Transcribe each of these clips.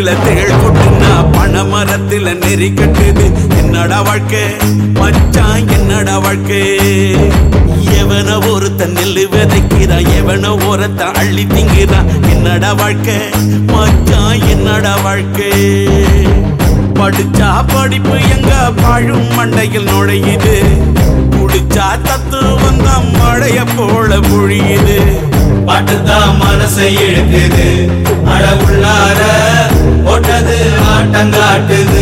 மரத்துல தேள் கொட்டுனா பனை மரத்துல நெறி கட்டுது என்னடா வாழ்க்கை மச்சான் என்னடா வாழ்க்கை எவன ஒருத்த நெல்லு விதைக்கிறான் எவன ஒருத்த அள்ளி திங்கிறான் என்னடா வாழ்க்கை மச்சான் என்னடா வாழ்க்கை படிச்சா படிப்பு எங்க பாழும் மண்டையில் நுழையுது குடிச்சா தத்து வந்த மழைய போல பொழியுது பாட்டுதான் மனசை இழுக்குது அட உள்ளார ஓட்டது ஆட்டங்காட்டுது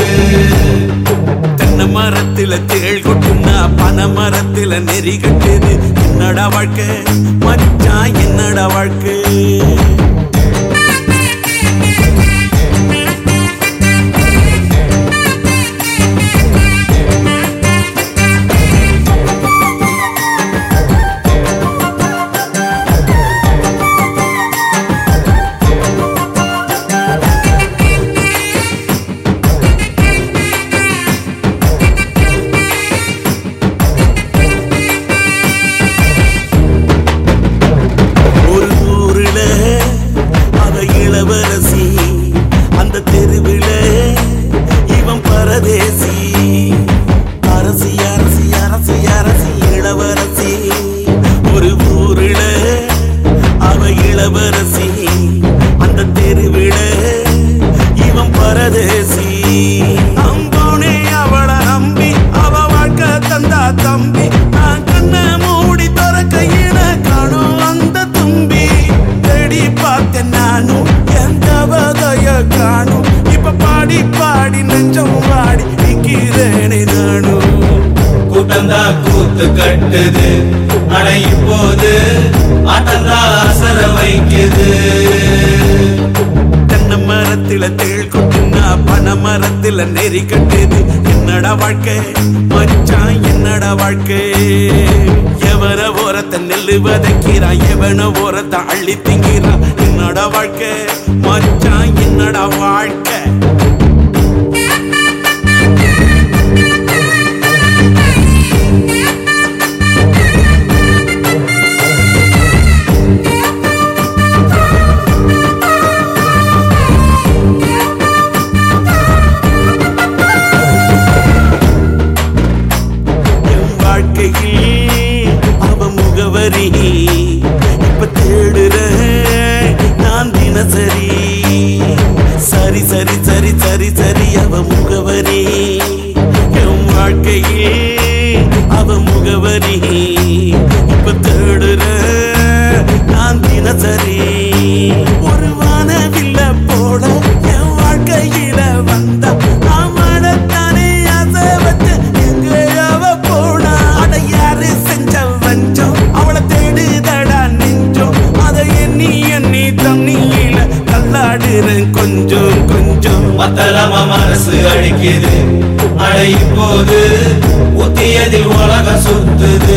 தென்னை மரத்துல தேள் கொட்டுனா பனை மரத்துல நெறி கட்டுது என்னடா வாழ்க்கை மச்சான் என்னடா வாழ்க்கை ஒரு ஊருல அவ இளவரசி அந்த தெருவில இவன் பரதேசி அரசி அரசி அரசி அரசி இளவரசி ஒரு ஊருல அவ இளவரசி அந்த தெருவில இவன் பரதேசி அம்போனே அவளை நம்பி அவ வாழ்க்கை தந்தா தம்பி நான் கண்ணை மூடி திறக்கையில காணும் அந்த தும்பி தேடி பார்த்தேன் நானும் எந்த வதைய காணும் இப்ப பாடி பாடி நெஞ்சம் வாடி நிக்கிறேனே நானும் கூட்டம்தான் கூத்து கட்டுது அட இப்போது ஆட்டம்தான் அசர வைக்குது தென்னை மரத்துல தேள் கொட்டுனா பனை மரத்துல நெறி கட்டுது என்னடா வாழ்க்கை மச்சான் என்னடா வாழ்க்கை எவன ஓரத்த நெல்லு வதக்கிறான் எவன ஓரத்த அள்ளி திங்கிறான் என்னடா வாழ்க்கை மச்சான் என்னடா வாழ்க்கை என் வாழ்க்கையில் அவ முகவரி இப்ப தேடுற நான் தினசரி சரி சரி சரி சரி சரி அவ முகவரி என் வாழ்க்கையில் அவ முகவரி இப்ப தேடுற நான் தினசரி ஒரு வானவில்ல போல என் வாழ்க்கையில வந்தா நான் மனத்தானே ஆசை வச்சு எங்க அவ போனா அட யாரு செஞ்ச வஞ்சம் அவளை தேடுதடா நெஞ்சம் அதை எண்ணி எண்ணி தண்ணியில தள்ளாடுறேன் கொஞ்சம் கொஞ்சம் மத்தளம மனசு அடிக்குது அட இப்போது புத்தியதில் உலகம் சுத்துது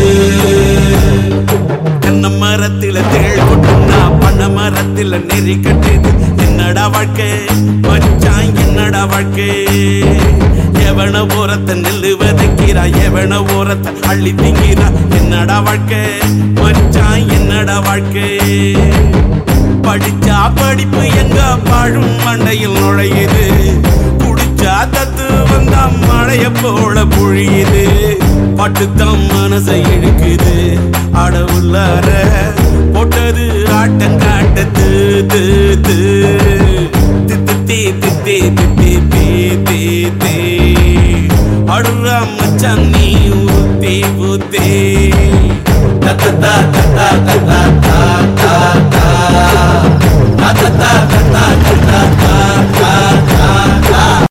தென்னை மரத்துல தேள் கொட்டுனா பண்ண மரத்துல நெறி கட்டுது என்னடா வாழ்க்கை மச்சான் என்னடா வாழ்க்கை எவன ஓரத்த நெல்லு விதைக்கிறா எவன ஓரத்த அள்ளி திங்கிறா என்னடா வாழ்க்கை மச்சான் என்னடா வாழ்க்கை படிச்சா படிப்பு எங்க பாழும் மண்டையில் நுழையுது குடிச்சா தத்து வந்தா மழைய போல பொழியுது பட்டுத்தான் மனசை இழுக்குது அட உள்ளார போட்டது ஆட்டம் காட்டது து, து. தித்தி தித்தி தித்தி தீ தீ தீ அடுறா மச்சான் நீ ஊத்தி ஊத்தி தத்தா தத்தா தத்தா